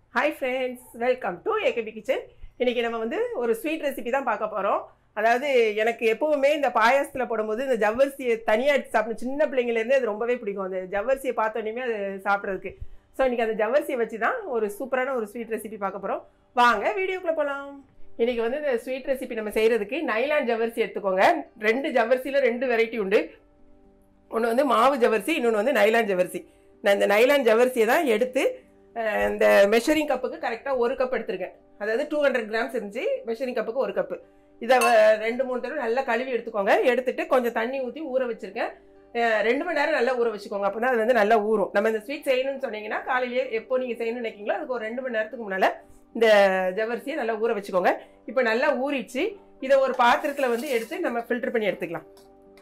Hi friends welcome to AKP kitchen இன்றைக்கி நம்ம வந்து ஒரு ஸ்வீட் ரெசிபி தான் பார்க்க போகிறோம் அதாவது எனக்கு எப்போவுமே இந்த பாயாசத்தில் போடும்போது இந்த ஜவ்வரிசியை தனியாக எடுத்து சாப்பிடணும் சின்ன பிள்ளைங்கலேருந்து அது ரொம்பவே பிடிக்கும் அந்த ஜவ்வரிசியை பார்த்தோன்னே அது சாப்பிட்றதுக்கு ஸோ இன்றைக்கி அந்த ஜவ்வரிசியை வச்சு தான் ஒரு சூப்பரான ஒரு ஸ்வீட் ரெசிபி பார்க்க போகிறோம் வாங்க வீடியோக்குள்ளே போகலாம் இன்றைக்கி வந்து இந்த ஸ்வீட் ரெசிபி நம்ம செய்கிறதுக்கு நைலான் ஜவ்வரிசி எடுத்துக்கோங்க ரெண்டு ஜவ்வரிசியில் ரெண்டு வெரைட்டி உண்டு ஒன்று வந்து மாவு ஜவ்வரிசி இன்னொன்று வந்து நைலான் ஜவ்வரிசி நான் இந்த நைலான் ஜவ்வரிசியை தான் எடுத்து அஹ், இந்த மெஷரிங் கப்புக்கு கரெக்டாக ஒரு கப் எடுத்திருக்கேன் அதாவது டூ ஹண்ட்ரட் கிராம்ஸ் இருந்துச்சு மெஷரிங் கப்புக்கு ஒரு கப்பு இதை வ- ரெண்டு மூணு தடவை நல்லா கழுவி எடுத்துக்கோங்க எடுத்துட்டு கொஞ்சம் தண்ணி ஊற்றி ஊற வச்சிருக்கேன் அஹ், ரெண்டு மணி நேரம் நல்லா ஊற வச்சுக்கோங்க அப்போ தான் அது வந்து நல்லா ஊறும் நம்ம இந்த ஸ்வீட் செய்யணும்னு சொன்னீங்கன்னா காலையிலேயே எப்போ நீங்கள் செய்யணும்னு நினைக்கிறீங்களோ அதுக்கு ஒரு ரெண்டு மணி நேரத்துக்கு முன்னால் இந்த ஜவ்வரிசியை நல்லா ஊற வச்சுக்கோங்க இப்போ நல்லா ஊறிச்சு இதை ஒரு பாத்திரத்தில் வந்து எடுத்து நம்ம ஃபில்டர் பண்ணி எடுத்துக்கலாம்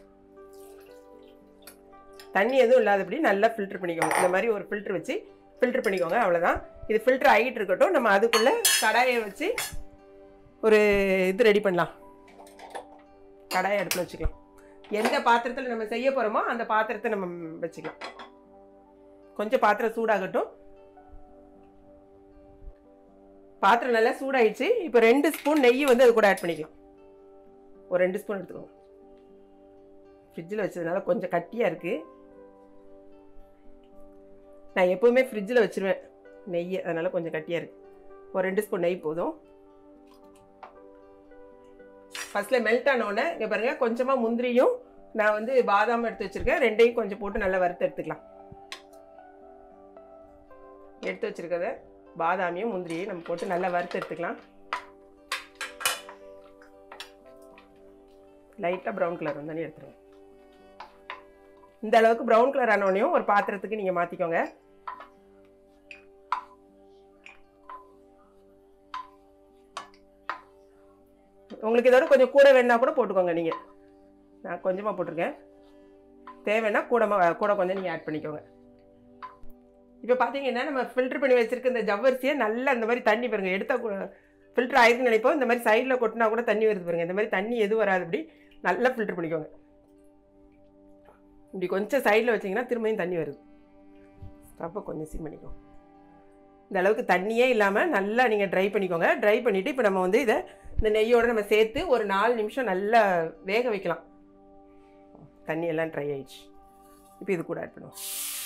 தண்ணி எதுவும் இல்லாதபடி நல்லா ஃபில்டர் பண்ணிக்கோங்க இந்த மாதிரி ஒரு ஃபில்டர் வச்சு ஃபில்டர் பண்ணிக்கோங்க அவ்வளோதான் இது ஃபில்டர் ஆகிட்டு இருக்கட்டும் நம்ம அதுக்குள்ளே கடாயை வச்சு ஒரு இது ரெடி பண்ணலாம் கடாயை அடுப்பில் வச்சுக்கலாம் எந்த பாத்திரத்தில் நம்ம செய்ய போகிறோமோ அந்த பாத்திரத்தை நம்ம வச்சுக்கலாம் கொஞ்சம் பாத்திரம் சூடாகட்டும் பாத்திரம் நல்லா சூடாயிடுச்சு இப்போ ரெண்டு ஸ்பூன் நெய் வந்து அது கூட ஆட் பண்ணிக்கலாம் ஒரு ரெண்டு ஸ்பூன் எடுத்துக்கோங்க ஃப்ரிட்ஜில் வச்சதுனால கொஞ்சம் கட்டியாக இருக்குது நான் எப்போவுமே ஃப்ரிட்ஜில் வச்சிருவேன் நெய் அதனால் கொஞ்சம் கட்டியாக இருக்குது ஒரு ரெண்டு ஸ்பூன் நெய் போதும் ஃபஸ்ட்டில் மெல்ட் ஆனோடனே இங்கே பாருங்கள் கொஞ்சமாக முந்திரியும் நான் வந்து பாதாம் எடுத்து வச்சுருக்கேன் ரெண்டையும் கொஞ்சம் போட்டு நல்லா வறுத்து எடுத்துக்கலாம் எடுத்து வச்சுருக்கத பாதாமியும் முந்திரியும் நம்ம போட்டு நல்லா வறுத்து எடுத்துக்கலாம் லைட்டாக ப்ரௌன் கலர் வந்தானே எடுத்துருங்க இந்த அளவுக்கு ப்ரௌன் கலர் ஆனோடனையும் ஒரு பாத்திரத்துக்கு நீங்கள் மாற்றிக்கோங்க உங்களுக்கு இதோட கொஞ்சம் கூட வேணா கூட போட்டுக்கோங்க நீங்கள் நான் கொஞ்சமாக போட்டிருக்கேன் தேவைன்னா கூட ம- கூட கொஞ்சம் நீங்கள் ஆட் பண்ணிக்கோங்க இப்போ பார்த்தீங்கன்னா நம்ம ஃபில்டர் பண்ணி வச்சிருக்க இந்த ஜவ்வரிசியை நல்லா இந்த மாதிரி தண்ணி பாருங்க எடுத்தால் ஃபில்டர் ஆயிருக்குன்னு நினைப்போம் இந்த மாதிரி சைடில் கொட்டினா கூட தண்ணி வருது பாருங்க இந்த மாதிரி தண்ணி எதுவும் வராதபடி நல்லா ஃபில்டர் பண்ணிக்கோங்க இப்படி கொஞ்சம் சைடில் வச்சிங்கன்னா திரும்பியும் தண்ணி வருது அப்போ கொஞ்சம் சிம் பண்ணிக்கோங்க இந்த அளவுக்கு தண்ணியே இல்லாமல் நல்லா நீங்கள் ட்ரை பண்ணிக்கோங்க ட்ரை பண்ணிவிட்டு இப்போ நம்ம வந்து இதை இந்த நெய்யோடு நம்ம சேர்த்து ஒரு நாலு நிமிஷம் நல்லா வேக வைக்கலாம் தண்ணி எல்லாம் ட்ரை ஆயிடுச்சு இப்போ இது கூட ஆட் பண்ணுவோம்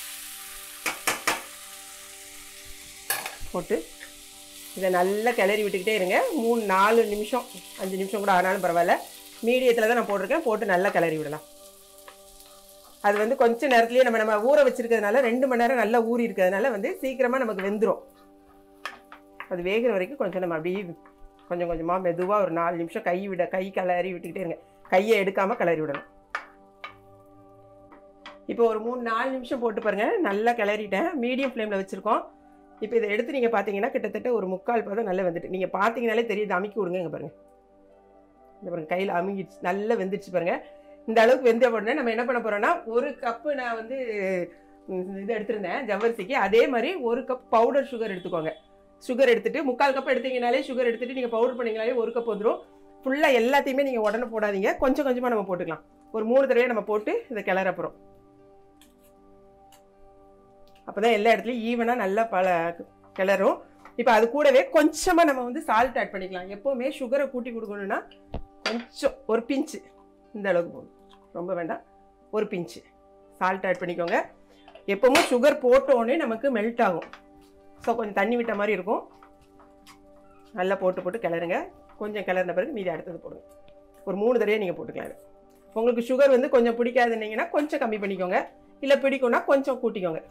போட்டு இதை நல்லா கிளறி விட்டுக்கிட்டே இருங்க மூணு நாலு நிமிஷம் அஞ்சு நிமிஷம் கூட ஆனாலும் பரவாயில்ல மீடியத்தில் தான் நான் போட்டிருக்கேன் போட்டு நல்லா கிளறி விடலாம் அது வந்து கொஞ்ச நேரத்துலேயே நம்ம நம்ம ஊற வச்சிருக்கிறதுனால ரெண்டு மணி நேரம் நல்லா ஊறி இருக்கிறதுனால வந்து சீக்கிரமாக நமக்கு வெந்துடும் அது வேகிற வரைக்கும் கொஞ்சம் நம்ம அப்படியே கொஞ்சம் கொஞ்சமாக மெதுவாக ஒரு நாலு நிமிஷம் கை விட கை கிளறி விட்டுக்கிட்டே இருங்க கையை எடுக்காமல் கிளறி விடணும் இப்போ ஒரு மூணு நாலு நிமிஷம் போட்டு பாருங்க நல்லா கிளறிட்டேன் மீடியம் ஃப்ளேமில் வச்சுருக்கோம் இப்போ இதை எடுத்து நீங்கள் பார்த்தீங்கன்னா கிட்டத்தட்ட ஒரு முக்கால் பதம் நல்லா வெந்துட்டு நீங்கள் பார்த்தீங்கனாலே தெரியுது அமுக்கி விடுங்க இங்கே பாருங்க இந்த பாருங்க கையில் அமுங்கிடுச்சு நல்லா வெந்துடுச்சு பாருங்க இந்த அளவுக்கு வெந்த உடனே நம்ம என்ன பண்ண போறோம்னா ஒரு கப்பு நான் வந்து ம், இது எடுத்திருந்தேன் ஜவ்வரிசிக்கு அதே மாதிரி ஒரு கப் பவுடர் சுகர் எடுத்துக்கோங்க சுகர் எடுத்துட்டு முக்கால் கப் எடுத்தீங்கனாலே சுகர் எடுத்துட்டு நீங்கள் பவுடர் பண்ணீங்கனாலே ஒரு கப் வந்துடும் ஃபுல்லாக எல்லாத்தையுமே நீங்கள் உடனே போடாதீங்க கொஞ்சம் கொஞ்சமாக நம்ம போட்டுக்கலாம் ஒரு மூணு தடவை நம்ம போட்டு இதை கிளற போகிறோம் அப்போ தான் எல்லா இடத்துலையும் ஈவனாக நல்லா பல கிளறும் இப்போ அது கூடவே கொஞ்சமாக நம்ம வந்து சால்ட் ஆட் பண்ணிக்கலாம் எப்போவுமே சுகரை கூட்டி கொடுக்கணும்னா கொஞ்சம் ஒரு பிஞ்சு இந்த அளவுக்கு போதும் ரொம்ப வேண்டாம் ஒரு பிஞ்சு சால்ட் ஆட் பண்ணிக்கோங்க எப்போவுமே சுகர் போட்ட உடனே நமக்கு மெல்ட் ஆகும் ஸோ கொஞ்சம் தண்ணி விட்ட மாதிரி இருக்கும் நல்லா போட்டு போட்டு கிளறுங்க கொஞ்சம் கிளறின பிறகு மீதி அடுத்தது போடுங்க ஒரு மூணு தடவை நீங்கள் போட்டுக்கலாம் இது. உங்களுக்கு சுகர் வந்து கொஞ்சம் பிடிக்காதுன்னீங்கன்னா கொஞ்சம் கம்மி பண்ணிக்கோங்க இல்லை பிடிக்கும்னா கொஞ்சம் கூட்டிக்கோங்க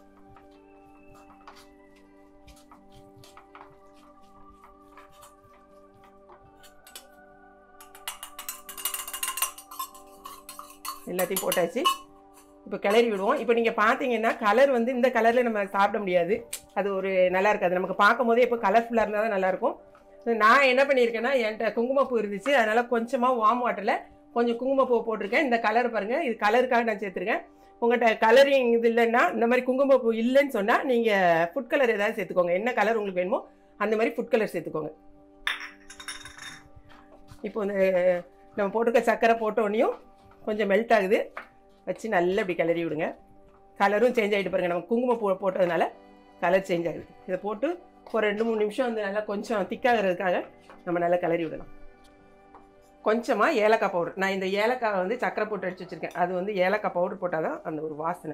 எல்லாத்தையும் போட்டாச்சு இப்போ கிளறி விடுவோம் இப்போ நீங்கள் பார்த்தீங்கன்னா கலர் வந்து இந்த கலரில் நம்ம சாப்பிட முடியாது அது ஒரு நல்லா இருக்காது நமக்கு பார்க்கும் போதே இப்போ கலர்ஃபுல்லாக இருந்தால் தான் நல்லாயிருக்கும் நான் என்ன பண்ணியிருக்கேன்னா என்கிட்ட குங்குமப்பூ இருந்துச்சு அதனால் கொஞ்சமாக வார்ம் வாட்டரில் கொஞ்சம் குங்குமப்பூ போட்டிருக்கேன் இந்த கலர் பாருங்கள் இது கலருக்காக நான் சேர்த்துருக்கேன் உங்கள்கிட்ட கலரிங் இது இல்லைன்னா இந்த மாதிரி குங்குமப்பூ இல்லைன்னு சொன்னால் நீங்கள் ஃபுட் கலர் ஏதாவது சேர்த்துக்கோங்க என்ன கலர் உங்களுக்கு வேணுமோ அந்த மாதிரி ஃபுட் கலர் சேர்த்துக்கோங்க இப்போ இந்த நம்ம போட்டிருக்க சர்க்கரை போட்ட உடனேயும் கொஞ்சம் மெல்ட் ஆகுது வச்சு நல்லா இப்படி கிளறி விடுங்க கலரும் சேஞ்ச் ஆகிட்டு பாருங்க நம்ம குங்குமப்பூ போட்டதுனால கலர் சேஞ்ச் ஆகுது இதை போட்டு ஒரு ரெண்டு மூணு நிமிஷம் வந்து நல்லா கொஞ்சம் திக்காகிறதுக்காக நம்ம நல்லா கிளறி விடலாம் கொஞ்சமாக ஏலக்காய் பவுடர் நான் இந்த ஏலக்காய் வந்து சக்கரை போட்டு அடிச்சு வச்சுருக்கேன் அது வந்து ஏலக்காய் பவுடர் போட்டால் தான் அந்த ஒரு வாசனை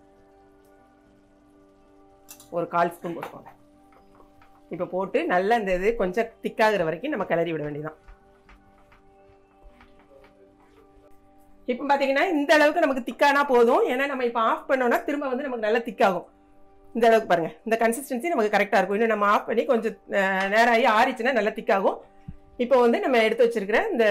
ஒரு கால் ஸ்பூன் போட்டுக்கோங்க இப்போ போட்டு நல்லா இந்த இது கொஞ்சம் திக்காகிற வரைக்கும் நம்ம கிளறி விட வேண்டியதான் இப்போ பார்த்தீங்கன்னா இந்த அளவுக்கு நமக்கு திக்கானா போதும் ஏன்னா நம்ம இப்போ ஆஃப் பண்ணோம்னா திரும்ப வந்து நமக்கு நல்லா திக்காகும் இந்த அளவுக்கு பாருங்கள் இந்த கன்சிஸ்டன்சி நமக்கு கரெக்டாக இருக்கும் இன்னும் நம்ம ஆஃப் பண்ணி கொஞ்சம் அஹ், நேரம் ஆகி ஆறிச்சுன்னா நல்லா திக்காகும் இப்போ வந்து நம்ம எடுத்து வச்சிருக்கிற இந்த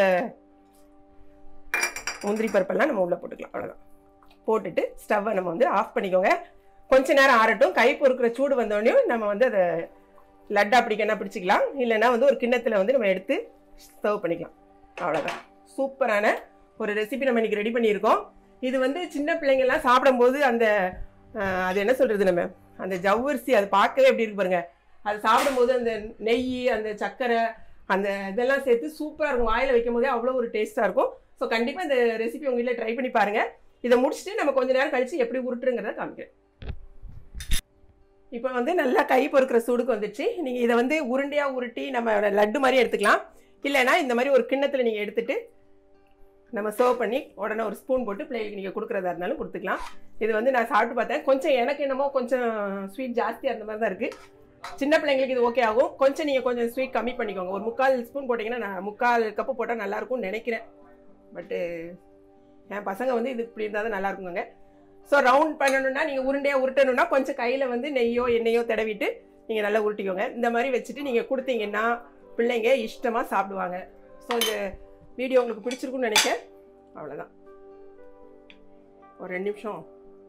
முந்திரி பருப்பெல்லாம் நம்ம உள்ளே போட்டுக்கலாம் அவ்வளோதான் போட்டுட்டு ஸ்டவ்வை நம்ம வந்து ஆஃப் பண்ணிக்கோங்க கொஞ்ச நேரம் ஆறட்டும் கை பொறுக்கிற சூடு வந்தோடனே நம்ம வந்து அதை லட்டா பிடிக்கனா பிடிச்சிக்கலாம் இல்லைன்னா வந்து ஒரு கிண்ணத்தில் வந்து நம்ம எடுத்து சர்வ் பண்ணிக்கலாம் அவ்வளோதான் சூப்பரான ஒரு ரெசிபி நம்ம இன்னைக்கு ரெடி பண்ணியிருக்கோம் இது வந்து சின்ன பிள்ளைங்கள்லாம் சாப்பிடும்போது அந்த அஹ், அது என்ன சொல்கிறது நம்ம அந்த ஜவ்வரிசி அது பார்க்கவே எப்படி இருக்கு பாருங்க அது சாப்பிடும்போது அந்த நெய் அந்த சர்க்கரை அந்த இதெல்லாம் சேர்த்து சூப்பராக இருக்கும் வாயில் வைக்கும் போதே அவ்வளோ ஒரு டேஸ்ட்டாக இருக்கும் ஸோ கண்டிப்பாக இந்த ரெசிபி உங்கள் வீட்டில் ட்ரை பண்ணி பாருங்கள் இதை முடிச்சுட்டு நம்ம கொஞ்ச நேரம் கழிச்சு எப்படி உருட்டுங்கிறத காமிக்கிறேன் இப்போ வந்து நல்லா கை பொறுக்கிற சூடுக்கு வந்துச்சு நீங்கள் இதை வந்து உருண்டையாக உருட்டி நம்ம லட்டு மாதிரி எடுத்துக்கலாம் இல்லைன்னா இந்த மாதிரி ஒரு கிண்ணத்தில் நீங்கள் எடுத்துட்டு நம்ம சர்வ் பண்ணி உடனே ஒரு ஸ்பூன் போட்டு பிள்ளைகளுக்கு நீங்கள் கொடுக்குறதா இருந்தாலும் கொடுத்துக்கலாம் இது வந்து நான் சாப்பிட்டு பார்த்தேன் கொஞ்சம் எனக்கு என்னமோ கொஞ்சம் ஸ்வீட் ஜாஸ்தியாக இருந்த மாதிரி தான் இருக்குது சின்ன பிள்ளைங்களுக்கு இது ஓகே ஆகும் கொஞ்சம் நீங்கள் கொஞ்சம் ஸ்வீட் கம்மி பண்ணிக்கோங்க ஒரு முக்கால் ஸ்பூன் போட்டிங்கன்னா நான் முக்கால் கப்பு போட்டால் நல்லாயிருக்கும்னு நினைக்கிறேன் பட்டு என் பசங்க வந்து இது இப்படி இருந்தால் தான் நல்லா இருக்குங்க ஸோ ரவுண்ட் பண்ணணும்னா நீங்கள் உருண்டையாக உருட்டணும்னா கொஞ்சம் கையில் வந்து நெய்யோ எண்ணெயோ தடவிட்டு நீங்கள் நல்லா உருட்டிக்கோங்க இந்த மாதிரி வச்சுட்டு நீங்கள் கொடுத்தீங்கன்னா பிள்ளைங்க இஷ்டமாக சாப்பிடுவாங்க ஸோ இந்த வீடியோ உங்களுக்கு பிடிச்சிருக்குன்னு நினைக்கிறேன் அவ்வளோதான் ஒரு ரெண்டு நிமிஷம்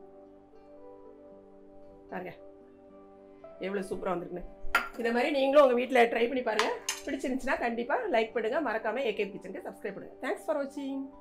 பாருங்க எவ்வளோ சூப்பராக வந்திருக்குன்னு இந்த மாதிரி நீங்களும் உங்கள் வீட்டில் ட்ரை பண்ணி பாருங்கள் பிடிச்சிருந்துச்சுன்னா கண்டிப்பாக லைக் பண்ணுங்கள் மறக்காமல் ஏகே கிச்சனுக்கு சப்ஸ்கிரைப் பண்ணுங்கள் தேங்க்ஸ் ஃபார் வாட்சிங்